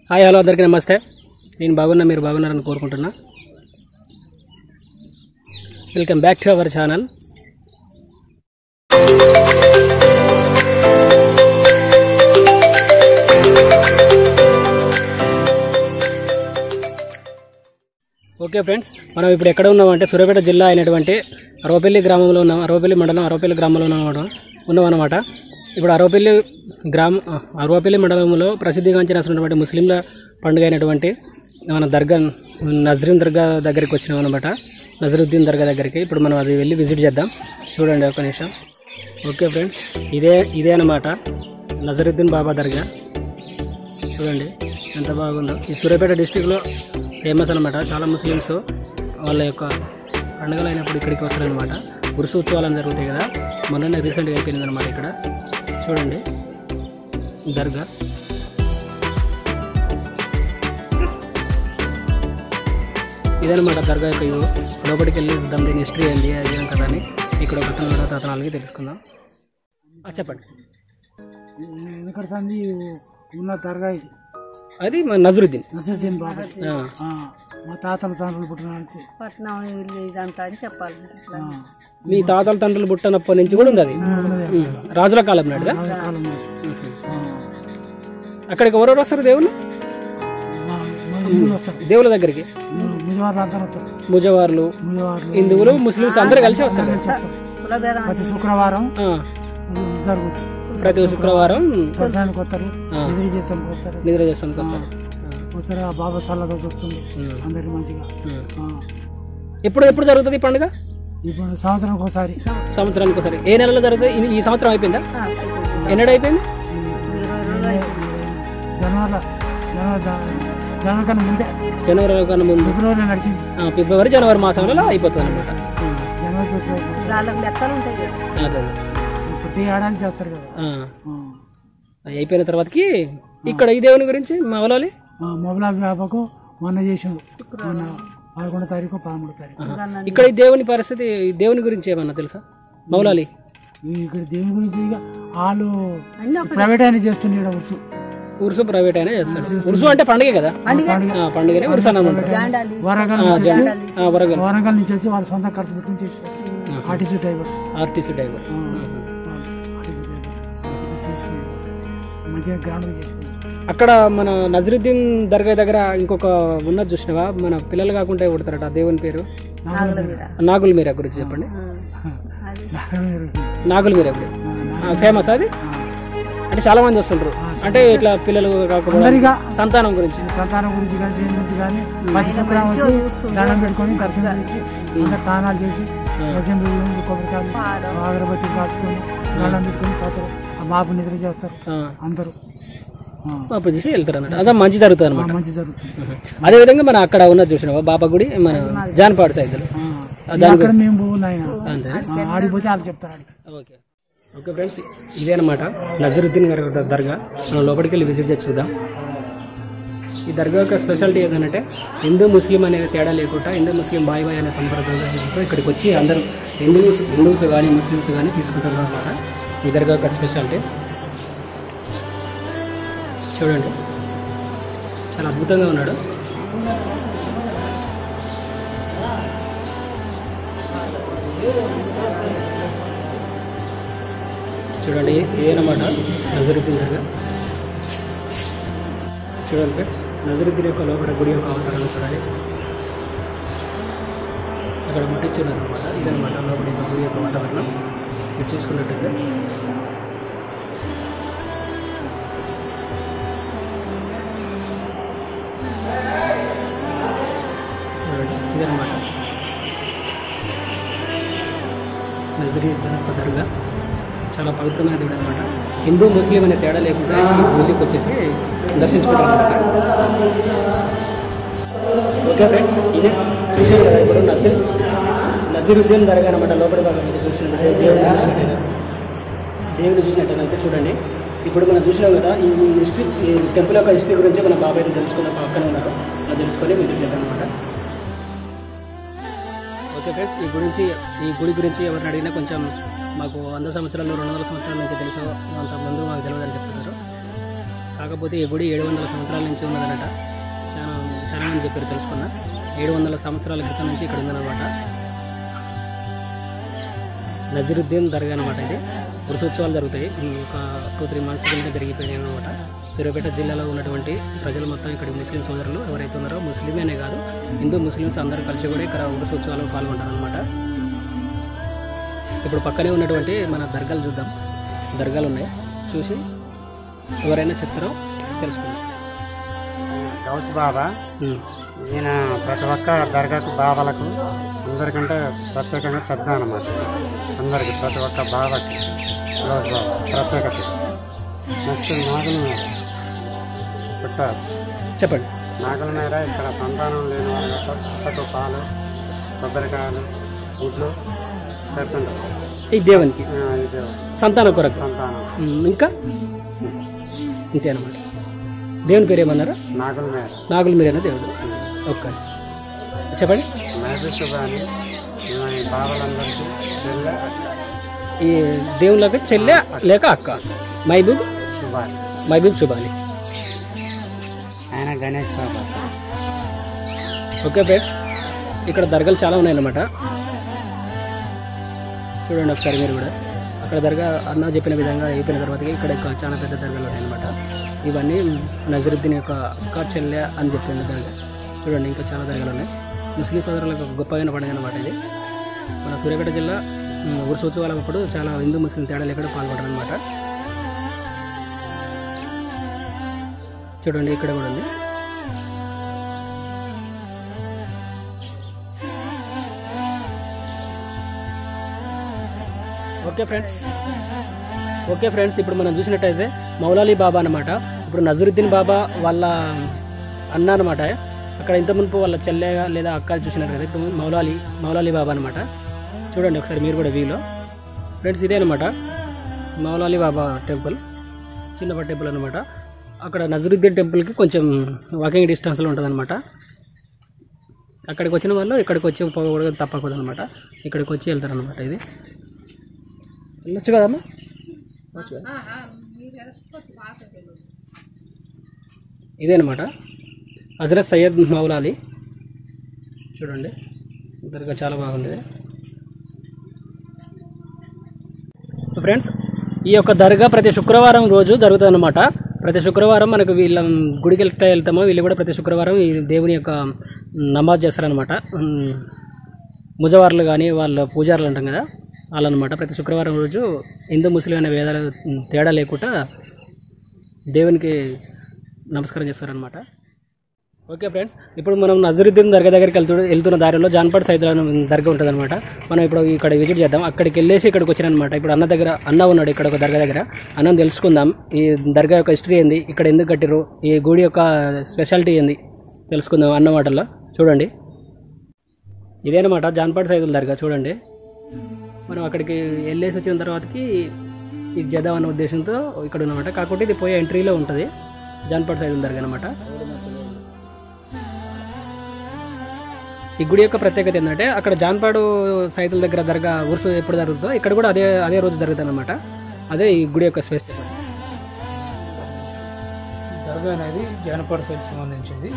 Hi hello అందరికీ నమస్తే నేను బాగున్నా మీరు బాగున్నారని కోరుకుంటున్నా welcome back to our channel okay friends మనం ఇప్పుడు ఎక్కడ ఉన్నామంటే సూర్యాపేట జిల్లా అయినటువంటి అరవపల్లి గ్రామంలో ఉన్నాం అరవపల్లి మండలం అరవపల్లి గ్రామంలో ఉన్నాం ఉన్నామన్నమాట ఇప్పుడు అరవపల్లి గ్రామ అరవపల్లి మండలంలో ప్రసిద్ధిగాంచినటువంటి ముస్లింల పండుగ అయినటువంటి మన దర్గా నజరీన్ దర్గా దగ్గరికి వచ్చినాం అనమాట నజరుద్దీన్ దర్గా దగ్గరికి ఇప్పుడు మనం అది వెళ్ళి విజిట్ చేద్దాం చూడండి ఒక నిమిషం ఓకే ఫ్రెండ్స్ ఇదే ఇదే అనమాట నజరుద్దీన్ బాబా దర్గా చూడండి ఎంత బాగుందో ఈ సూర్యాపేట డిస్టిక్లో ఫేమస్ అనమాట చాలా ముస్లిమ్స్ వాళ్ళ యొక్క పండుగలు అయినప్పుడు ఇక్కడికి వస్తారనమాట ఉరుసు ఉత్సవాలు అని జరుగుతాయి కదా మొన్ననే రీసెంట్గా అయిపోయింది అనమాట ఇక్కడ చూడండి దర్గా ఇదనమాట దర్గా యొక్క ఇవి లోపలికి వెళ్ళి చూద్దాం దీని హిస్టరీ ఏంటి అది ఏం కదా అని ఇక్కడ ఒక అతను ఉన్నాడు, అతను అలాగే తెలుసుకుందాం ఆ, చెప్పండి ఇక్కడ సంది ఉన్న దర్గా ఇది అది మన నజరుద్దీన్ నసరుద్దీన్ బాబా ఆ, ఆ, మా తాతల తండ్రులు పుట్టిన నుంచి పట్నం ఇల్లు ఇదంతా అని చెప్పాలి ఇట్లా మీ తాతల తండ్రులు పుట్టినప్పటి నుంచి కూడా ఉంది అది ఉమ్. రాజుల కాలం నాటిదా కాలం నాటి. ఉహు. ఆ, అక్కడికి ఎవరెవరు వస్తారు దేవుళ్ళు మా మా హిందువులు వస్తారు దేవుళ్ళ దగ్గరికి ముజవార్లు అంతా వస్తారు ముజవార్లు ముజవార్లు హిందువులు ముస్లిమ్స్ అందరూ కలిసి వస్తారు కదా? వస్తారు. కులభేదం ప్రతి శుక్రవారం ఆ, జరుగుతుంది ప్రతి శుక్రవారం దర్శనానికి వస్తారు ఆ. ఎదురు జీతానికి వస్తారు నిద్ర చేస్తానికి వస్తారు వస్తారు ఆ బాబా సల్లగా చూస్తుంది ఉమ్. అందరికి మంచిగా ఉమ్. ఆ, ఎప్పుడు ఎప్పుడు జరుగుతుంది ఈ పండుగ ఇప్పుడు సంవత్సరానికి ఒకసారి సంవత్సరానికి ఒకసారి ఏ నెలలో జరుగుతుంది ఈ- ఈ సంవత్సరం అయిపోయిందా ఆ, అయిపోయింది. ఎన్నడు అయిపోయింది ఇప్పుడు ఇరవై రోజులు అయిపోయింది. జనవరి జనవరి జనవరి కన్నా ముందే జనవరి కన్నా ముందు ఫిబ్రవరిలో నడిచింది ఆ, ఫిబ్రవరి జనవరి మాసంలో అయిపోతుంది అనమాట జనవరి ఫిబ్రవరి వాళ్ళకి లెక్కలు ఉంటాయి కదా అదే ప్రతి ఏడాది చేస్తారు కదా ఆ. ఆ. అది అయిపోయిన తర్వాతకి ఇక్కడ ఈ దేవుని గురించి మవలాలి ఆ, మొబైల్ వ్యాపకం మొన్న చేసిండు మొన్న పదకొండో తారీఖు పదమూడో తారీఖు గన్న ఇక్కడ ఈ దేవుని పరిస్థితి ఈ దేవుని గురించి ఏమన్నా తెలుసా మౌలాలి ఈ ఇక్కడ దేవుని గురించి ఇక వాళ్ళు అన్ని ఒక ప్రైవేట్ అయినా చేస్తుండే వచ్చు ఉరుసు ప్రైవేట్ అయినా చేస్తాడు ఉరుసు అంటే పండుగే కదా ఆ, పండుగనే ఉరుసు అని అనమాట జాండాలి వరంగల్ ఆ, నుంచి జన్- ఆ, వరంగల్ వరంగల్ నుంచి వచ్చి వాళ్ళ సొంత ఖర్చు పెట్టుకుని చేస్తారు ఆర్టీసీ డ్రైవర్ ఆర్టీసీ డ్రైవర్ ఆ, వాళ్ళు ఆర్టీసీ డ్రైవర్ ఇది చేసుకుని మంచిగా గ్రాండ్గా చేసుకుని అక్కడ మన నజరుద్దీన్ దర్గా దగ్గర ఇంకొక ఉన్నది చూసినావా మన పిల్లలు కాకుండా కొడతారట ఆ దేవుని పేరు నాగుల మీద నాగుల మీరా గురించి చెప్పండి ఆ, అది నాగుల మీరా గుడి ఫేమస్ అది అంటే చాలా మంది వస్తుంటారు అంటే ఇట్లా పిల్లలు కాకుండా అందరిగా సంతానం గురించి సంతానం గురించి కానీ దేని గురించి కానీ ప్రతి శుక్రవారం వచ్చి దండం పెట్టుకొని దర్శనం చేసి అందరు తానాలు చేసి దర్శనం పెట్టుకొని కొబ్బరికాయలు పారం. అగరబత్తి కాల్చుకొని దండం పెట్టుకొని పోతారు ఆ బాబు నిద్ర చేస్తారు ఆ, అందరూ ఆ, పాపం చేసి వెళ్తారు అన్నమాట అదే మంచి జరుగుతుంది అనమాట మంచి జరుగుతుంది అదే విధంగా మన అక్కడ ఉన్నది చూసినావా బాబా గుడి మన జాన్పాడు సైడ్ ఆ, అక్కడ మేము పోవు ఆయన అంతే ఆడిపోతే వాళ్ళు చెప్తారు ఆడికి ఓకే ఓకే ఫ్రెండ్స్ ఇదే అనమాట నజరుద్దీన్ గారి ద- దర్గా మనం లోపలికి వెళ్ళి విజిట్ చేసి చూద్దాం ఈ దర్గా యొక్క స్పెషాలిటీ ఏంటంటే హిందూ ముస్లిం అనే తేడా లేకుండా హిందూ ముస్లిం బాయ్ బాయ్ అనే సంప్రదాయంతో ఇక్కడికి వచ్చి అందరూ హిందూస్ హిందూస్ కానీ ముస్లిమ్స్ కానీ తీసుకుంటారు అనమాట ఈ దర్గా యొక్క స్పెషాలిటీ చూడండి చాలా అద్భుతంగా ఉన్నాడు చూడండి ఇదేనమాట నజరుద్దీన్ దర్గా చూడండి ఫ్రెండ్స్ నజరుద్దీన్ యొక్క లోపల గుడి యొక్క అవతారాన్ని చూడాలి అక్కడ ముట్టించున్నారు అనమాట ఇదనమాట లోపల యొక్క గుడి యొక్క వాతావరణం మీరు చూసుకున్నట్టయితే చూడండి ఇదనమాట నజరీ యొక్క దర్గా చాలా పవిత్రమైన దేవుడు అనమాట హిందూ ముస్లిం అనే తేడా లేకుండా ఈ పూజకి వచ్చేసి దర్శించుకుంటారు అనమాట ఓకే ఫ్రెండ్స్ ఇదే చూసారు కదా ఇప్పుడు నజీర్ నజీరుద్దీన్ దర్గా అనమాట లోపలి భాగం అయితే చూసినట్టు దేవుడు చూసినట్టయితే దేవుడు చూసినట్టయితే చూడండి ఇప్పుడు మనం చూసినాం కదా ఈ హిస్టరీ ఈ టెంపుల్ యొక్క హిస్టరీ గురించి మన బాబాయ్ తెలుసుకున్న పక్కన ఉన్నారు అలా తెలుసుకొని విజిట్ చేద్దాం అనమాట ఓకే ఫ్రెండ్స్ ఈ గురించి ఈ గుడి గురించి ఎవరిని అడిగినా కొంచెం మాకు వంద సంవత్సరాలు రెండు వందల సంవత్సరాల నుంచి తెలుసు అంత ముందు మాకు తెలియదని చెప్తున్నారు కాకపోతే ఈ గుడి ఏడు వందల సంవత్సరాల నుంచి ఉన్నదనట చాలా చాలా మంది చెప్పారు తెలుసుకున్నా ఏడు వందల సంవత్సరాల క్రితం నుంచి ఇక్కడ ఉందన్నమాట నజరుద్దీన్ దర్గా అనమాట ఇది ఉత్సవాలు జరుగుతాయి ఈ ఒక టూ త్రీ మంత్స్ కింద జరిగిపోయినాయి అనమాట సూర్యాపేట జిల్లాలో ఉన్నటువంటి ప్రజలు మొత్తం ఇక్కడ ముస్లిం సోదరులు ఎవరైతే ఉన్నారో ముస్లిమే అనే కాదు హిందూ ముస్లిమ్స్ అందరూ కలిసి కూడా ఇక్కడ ఉత్సవాలలో పాల్గొంటారు అనమాట ఇప్పుడు పక్కనే ఉన్నటువంటి మన దర్గాలు చూద్దాం దర్గాలు ఉన్నాయి చూసి ఎవరైనా చెప్తారో తెలుసుకుందాం గౌస్ బాబా ఉమ్. ఈయన ప్రతి ఒక్క దర్గాకు బాబాలకు అందరికంటే ప్రత్యేకంగా పెద్ద అన్నమాట అందరికి ప్రతి ఒక్క బాబాకి గౌస్ బాబా ప్రత్యేకత నెక్స్ట్ నాగుల మేర పుట్ట చెప్పండి నాగుల మేర ఇక్కడ సంతానం లేని వాళ్ళకి పుట్టకు పాలు కొబ్బరికాయలు గుడ్లు పెడుతుంటారు ఈ దేవునికి ఆ, ఇది సంతాన కొరకు సంతానం ఉమ్, ఇంకా ఇంతే అనమాట దేవుని పేరు ఏమన్నారా నాగుల మేర నాగుల మీరేనా దేవుడు ఓకే చెప్పండి మేబిస్ కానీ ఈ బాబాలందరికీ చెల్లె ఈ దేవుళ్ళకి చెల్లె లేక అక్క మైబూబ్ శుభాలు మైబూబ్ శుభాలి ఆయన గణేష్ బాబా ఓకే ఫ్రెండ్స్ ఇక్కడ దర్గాలు చాలా ఉన్నాయన్నమాట చూడండి ఒకసారి మీరు కూడా అక్కడ దర్గా అన్న చెప్పిన విధంగా అయిపోయిన తర్వాత ఇక్కడ ఇంకా చాలా పెద్ద దర్గాలు ఉన్నాయన్నమాట ఇవన్నీ నజరుద్దీన్ యొక్క అక్క చెల్లె అని చెప్పిన దర్గా చూడండి ఇంకా చాలా దర్గాలు ఉన్నాయి ముస్లిం సోదరులకు ఒక గొప్పమైన పండుగ అనమాట ఇది మన సూర్యాపేట జిల్లా ఉమ్, ఉరుసు ఉత్సవాల అప్పుడు చాలా హిందూ ముస్లిం తేడాలు ఎక్కడ పాల్గొంటారు అనమాట చూడండి ఇక్కడ కూడా ఉంది ఓకే ఫ్రెండ్స్ ఓకే ఫ్రెండ్స్ ఇప్పుడు మనం చూసినట్టయితే మౌలాలి బాబా అనమాట ఇప్పుడు నజరుద్దీన్ బాబా వాళ్ళ అన్న అనమాట అక్కడ ఇంత మునుపు వాళ్ళ చెల్లె లేదా అక్క చూసినారు కదా ఇప్పుడు మౌలాలి మౌలాలి బాబా అనమాట చూడండి ఒకసారి మీరు కూడా వీలో ఫ్రెండ్స్ ఇదే అనమాట మౌలాలి బాబా టెంపుల్ చిన్నప్పటి టెంపుల్ అనమాట అక్కడ నజరుద్దీన్ టెంపుల్కి కొంచెం వాకింగ్ డిస్టెన్స్లో ఉంటుంది అనమాట అక్కడికి వచ్చిన వాళ్ళు ఇక్కడికి వచ్చి పోకూడదు తప్పకూడదు అనమాట ఇక్కడికి వచ్చి వెళ్తారనమాట ఇది వెళ్ళొచ్చు కదమ్మా వెళ్ళొచ్చు కదా ఇదేనమాట హజరత్ సయ్యద్ మౌలాలి చూడండి దర్గా చాలా బాగుంది ఫ్రెండ్స్ ఈ యొక్క దర్గా ప్రతి శుక్రవారం రోజు జరుగుతుంది అనమాట ప్రతి శుక్రవారం మనకు వీళ్ళ గుడికి వెళ్తే వెళ్తామో వీళ్ళు కూడా ప్రతి శుక్రవారం ఈ దేవుని యొక్క నమాజ్ చేస్తారనమాట ఉమ్, ముజవార్లు కానీ వాళ్ళ పూజారులు అంటాం కదా వాళ్ళనమాట ప్రతి శుక్రవారం రోజు హిందూ ముస్లిం అనే వేదాలు ఉమ్, తేడా లేకుండా దేవునికి నమస్కారం చేస్తారనమాట ఓకే ఫ్రెండ్స్ ఇప్పుడు మనం నజరుద్దీన్ దర్గా దగ్గరికి వెళ్తూ వెళ్తున్న దారిలో జాన్పాడ్ సైద్ దర్గా ఉంటుంది అనమాట మనం ఇప్పుడు ఇక్కడ విజిట్ చేద్దాం అక్కడికి వెళ్ళేసి ఇక్కడికి వచ్చానమాట ఇప్పుడు అన్న దగ్గర అన్న ఉన్నాడు ఇక్కడ ఒక దర్గా దగ్గర అన్నం తెలుసుకుందాం ఈ దర్గా యొక్క హిస్టరీ ఏంది ఇక్కడ ఎందుకు కట్టిరు ఈ గుడి యొక్క స్పెషాలిటీ ఏంది తెలుసుకుందాం అన్న మాటల్లో చూడండి ఇదేనమాట జాన్పాడ్ సైదుల దర్గా చూడండి మనం అక్కడికి వెళ్ళేసి వచ్చిన తర్వాతకి ఇది చేద్దాం అన్న ఉద్దేశంతో ఇక్కడ ఉన్నమాట కాకపోతే ఇది పోయే ఎంట్రీలో ఉంటుంది జాన్పాడ్ సైదుల దర్గా అనమాట ఈ గుడి యొక్క ప్రత్యేకత ఏంటంటే అక్కడ జాన్పాడు సైతుల దగ్గర దర్గా ఉరుసు ఎప్పుడు జరుగుతుందో ఇక్కడ కూడా అదే అదే రోజు జరుగుతుంది అనమాట అదే ఈ గుడి యొక్క స్పెషల్ దర్గా అనేది జానపద శైలి సంబంధించింది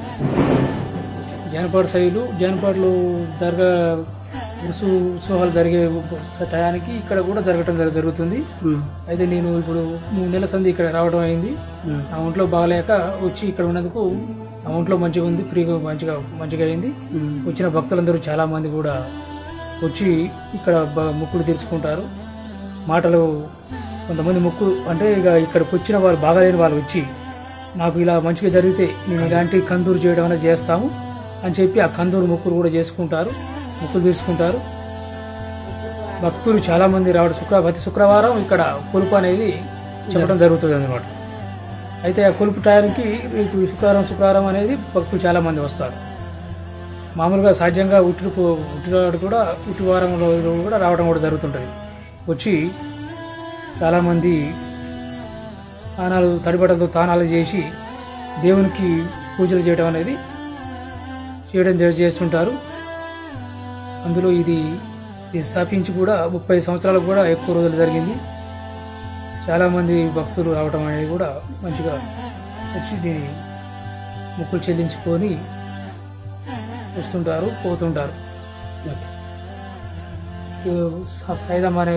జానపద శైలు జానపదలు దర్గా ఉరుసు ఉత్సవాలు జరిగే టయానికి ఇక్కడ కూడా జరగటం జరు- జరుగుతుంది అయితే నేను ఇప్పుడు మూడు నెలల సంది ఇక్కడ రావడం అయింది నా ఒంట్లో బాగలేక వచ్చి ఇక్కడ ఉన్నందుకు నా ఒంట్లో మంచిగా ఉంది ఫ్రీగా మంచిగా మంచిగా అయింది వచ్చిన భక్తులందరూ చాలా మంది కూడా వచ్చి ఇక్కడ బ- మొక్కులు తీర్చుకుంటారు మాటలు కొంతమంది మొక్కులు అంటే ఇక ఇక్కడికి వచ్చిన వాళ్ళు బాగాలేని వాళ్ళు వచ్చి నాకు ఇలా మంచిగా జరిగితే నేను ఇలాంటి కందూరు చేయడం అనేది చేస్తాము అని చెప్పి ఆ కందూరు మొక్కులు కూడా చేసుకుంటారు మొక్కులు తీసుకుంటారు భక్తులు చాలా మంది రావడం శుక్ర ప్రతి శుక్రవారం ఇక్కడ కొలుపు అనేది చెప్పడం జరుగుతుంది అన్నమాట అయితే ఆ కొలుపు టైంకి ఇప్పుడు శుక్రవారం శుక్రవారం అనేది భక్తులు చాలా మంది వస్తారు మామూలుగా సహజంగా ఉట్టి ఉట్టివాడు కూడా ఉట్టి వారం రోజులు కూడా రావడం కూడా జరుగుతుంటుంది వచ్చి చాలామంది తానాలు తడిబట్టలతో తానాలు చేసి దేవునికి పూజలు చేయడం అనేది చేయడం జరి- చేస్తుంటారు అందులో ఇది ఇది స్థాపించి కూడా ముప్పై సంవత్సరాలకు కూడా ఎక్కువ రోజులు జరిగింది చాలామంది భక్తులు రావడం అనేది కూడా మంచిగా వచ్చి దీన్ని మొక్కులు చెల్లించుకొని వస్తుంటారు పోతుంటారు ఓకే ఈ స- సైదమ్మ అనే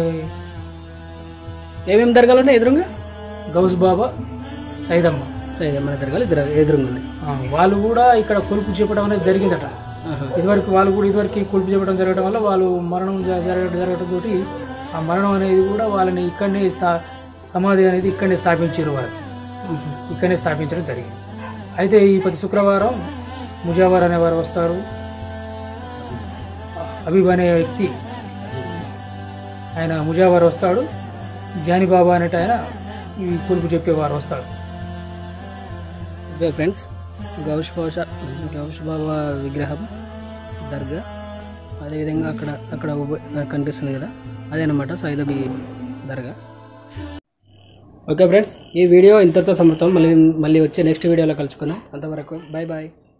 ఏమేమి దర్గాలు ఉన్నాయి ఎదురుగా గౌస్ బాబా సైదమ్మ సరే మన దర్గాలు ఇద్దరు ఎదురుగా ఉన్నాయి ఆ, వాళ్ళు కూడా ఇక్కడ కొలుపు చెప్పడం అనేది జరిగిందట ఆహా. ఇదివరకు వాళ్ళు కూడా ఇదివరకు కొలుపు చెప్పడం జరగడం వల్ల వాళ్ళు మరణం జ- జరగడం జరగడం తోటి ఆ మరణం అనేది కూడా వాళ్ళని ఇక్కడనే స్థా సమాధి అనేది ఇక్కడనే స్థాపించారు వాళ్ళు మ్మ్. ఇక్కడనే స్థాపించడం జరిగింది అయితే ఈ ప్రతి శుక్రవారం ముజావర్ అనే వారు వస్తారు హబీబ్ అనే వ్యక్తి ఆయన ముజావర్ వస్తాడు జానిబాబా అనేట ఆయన ఈ కొలుపు చెప్పేవారు వస్తాడు ఓకే ఫ్రెండ్స్ గౌష్ బాష గౌష్ బాబా విగ్రహం దర్గా అదేవిధంగా అక్కడ అక్కడ ఉబ- కనిపిస్తుంది కదా అదేనమాట సైదబి దర్గా ఓకే ఫ్రెండ్స్ ఈ వీడియో ఇంతటితో సమర్థం మళ్ళీ మళ్ళీ వచ్చే నెక్స్ట్ వీడియోలో కలుసుకుందాం అంతవరకు బాయ్ బాయ్